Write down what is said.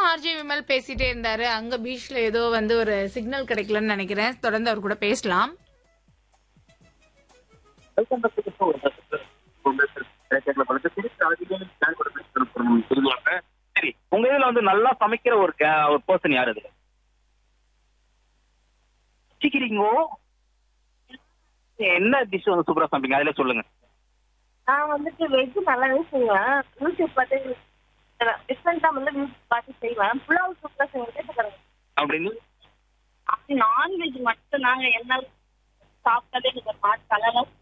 RJ Vimal பேசிட்டே இருந்தாரு அங்க பீச்ல ஏதோ வந்து ஒரு சிக்னல் கிடைக்கலன்னு நினைக்கிறேன் தொடர்ந்து அவர் கூட பேசலாம் சரி உங்க இதுல வந்து நல்லா சமைக்கிற ஒரு கே- ஒரு பர்சன் யார் இதுல சிக்கிறீங்கோ என்ன டிஷ் வந்து சூப்பரா சமைப்பீங்க அதுல சொல்லுங்க நான் வந்துட்டு வெஜ் நல்லாவே செய்வேன் யூடியூப் பார்த்து டிஃப்ரெண்டா வந்து யூடியூப் பார்த்து செய்வேன் புலாவ் சூப்பரா செய்வேன் அப்படின்னு நான்வெஜ் மட்டும் நாங்க என்ன சாப்பிட்டாலே எனக்கு ஒரு மாதிரி கலரா